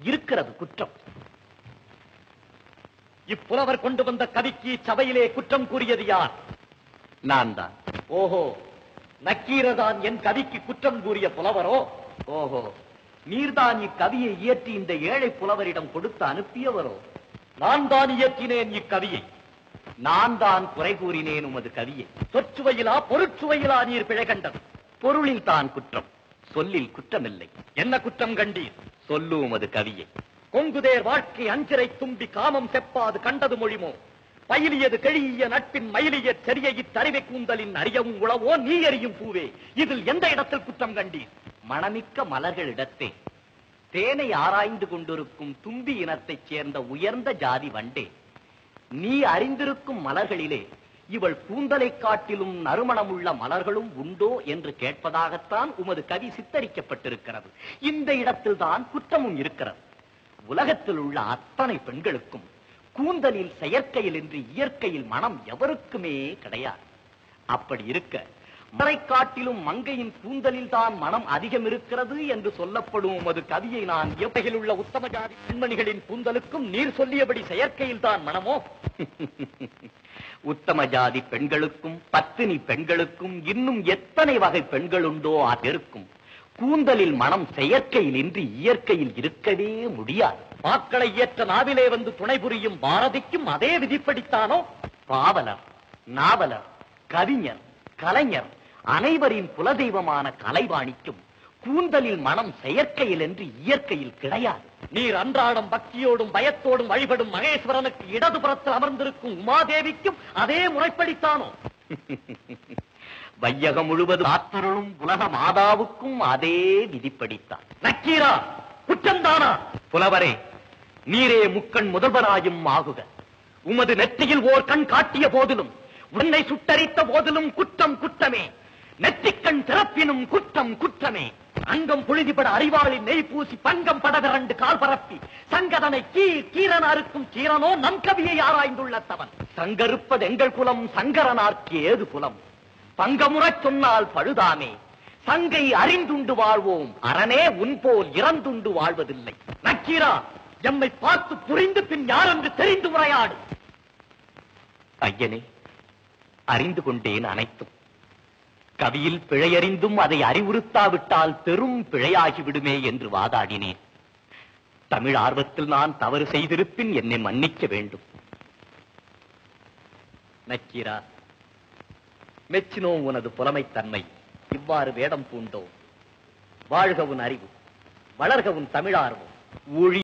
இருக்கிறது குற்றம் இப்புலவர் கொண்டு வந்த கவிக்கு சபையிலே குற்றம் கூறியது யார் நான் தான் ஓஹோ நக்கீரதான் என் கவிக்கு குற்றம் கூறிய புலவரோ ஓஹோ நீர்தான் இக்கவியை இயற்றி இந்த ஏழை புலவரிடம் கொடுத்து அனுப்பியவரோ நான் தான் இயற்றினேன் இக்கவியை நான் தான் குறை கூறினேன் உமது கவியை சொற்சுவையிலா பொருட்சுவையிலா நீர் பிழை கண்டது பொருளில் தான் குற்றம் சொல்லில் குற்றமில்லை என்ன குற்றம் கண்டீர் சொல்லு உமது கவியை கொங்குதேர் வாழ்க்கை அஞ்சிரை தும்பி காமம் செப்பாது கண்டது மொழிமோ பயிலியது கெழிய நட்பின் மயிலிய செறிய இத்தறிவை கூந்தலின் அறியவும் உளவோ நீ எறியும் பூவே இதில் எந்த இடத்தில் குற்றம் கண்டீர் மணமிக்க மலர்களிடத்தே தேனை ஆராய்ந்து கொண்டிருக்கும் தும்பி இனத்தைச் சேர்ந்த உயர்ந்த ஜாதி வண்டே நீ அறிந்திருக்கும் மலர்களிலே இவள் கூந்தலைக் காட்டிலும் நறுமணமுள்ள மலர்களும் உண்டோ என்று கேட்பதாகத்தான் உமது கவி சித்தரிக்கப்பட்டிருக்கிறது இந்த இடத்தில்தான் குற்றமும் இருக்கிறது உலகத்தில் உள்ள அத்தனை பெண்களுக்கும் கூந்தலில் செயற்கையில் என்று இயற்கையில் மனம் எவருக்குமே கிடையாது அப்படி இருக்க மலை காட்டிலும் மங்கையின் கூந்தலில் தான் மனம் அதிகம் இருக்கிறது என்று சொல்லப்படும் உமது கவியை நான் எவ்வகையில் உள்ள உத்தம ஜாதி பெண்மணிகளின் கூந்தலுக்கும் நீர் சொல்லியபடி செயற்கையில் தான் மனமோ உத்தம ஜாதி பெண்களுக்கும் பத்தினி பெண்களுக்கும் இன்னும் எத்தனை வகை பெண்கள் உண்டோ அது இருக்கும் கூந்தலில் மனம் செயற்கையில் இன்றி இயற்கையில் இருக்கவே முடியாது மாக்களை ஏற்ற நாவிலே வந்து துணை புரியும் பாரதிக்கும் அதே விதிப்படித்தானோ பாவலர் நாவலர் கவிஞர் கலைஞர் அனைவரின் குலதெய்வமான கலைவாணிக்கும் கூந்தலில் மனம் செயற்கையில் என்று இயற்கையில் கிடையாது நீர் அன்றாடம் பக்தியோடும் பயத்தோடும் வழிபடும் மகேஸ்வரனுக்கு இடதுபுறத்தில் அமர்ந்திருக்கும் உமாதேவிக்கும் அதே முறைப்படித்தானோ வையகம் முழுவதும் ஆத்தருளும் உலக மாதாவுக்கும் அதே விதிப்படித்தான் நக்கீரா குற்றந்தானா புலவரே நீரே முக்கண் முதல்வராயும் ஆகுக உமது நெற்றியில் ஓர் கண் காட்டிய போதிலும் உன்னை சுட்டரித்த போதிலும் குற்றம் குற்றமே நெற்றிக்கண் திறப்பினும் குற்றம் குற்றமே அங்கம் புழுதிபட அறிவாளின் நெய் பூசி பங்கம் படவிரண்டு கால் பரப்பி சங்கதனை கீழ் கீரன் அறுக்கும் கீரனோ நம் கவியை ஆராய்ந்துள்ள தவன் சங்கருப்பது எங்கள் குலம் சங்கரனார்க்கு ஏது குலம் பங்கமுறச் சொன்னால் பழுதாமே சங்கை அறிந்துண்டு வாழ்வோம் அரணே உன் போல் இறந்துண்டு வாழ்வதில்லை நக்கீரா எம்மை பார்த்து புரிந்து பின் யார் என்று தெரிந்து உரையாடு ஐயனே அறிந்து கொண்டேன் அனைத்தும் கவியில் பிழையறிந்தும் அதை அறிவுறுத்தாவிட்டால் பெரும் பிழையாகி விடுமே என்று வாதாடினேன் தமிழ் ஆர்வத்தில் நான் தவறு செய்திருப்பின் என்னை மன்னிக்க வேண்டும் நக்கீரா மெச்சினோம் உனது புலமைத்தன்மை இவ்வாறு வேடம் பூண்டோம் வாழ்க உன் அறிவு வளர்க உன் தமிழார்வம் ஊழி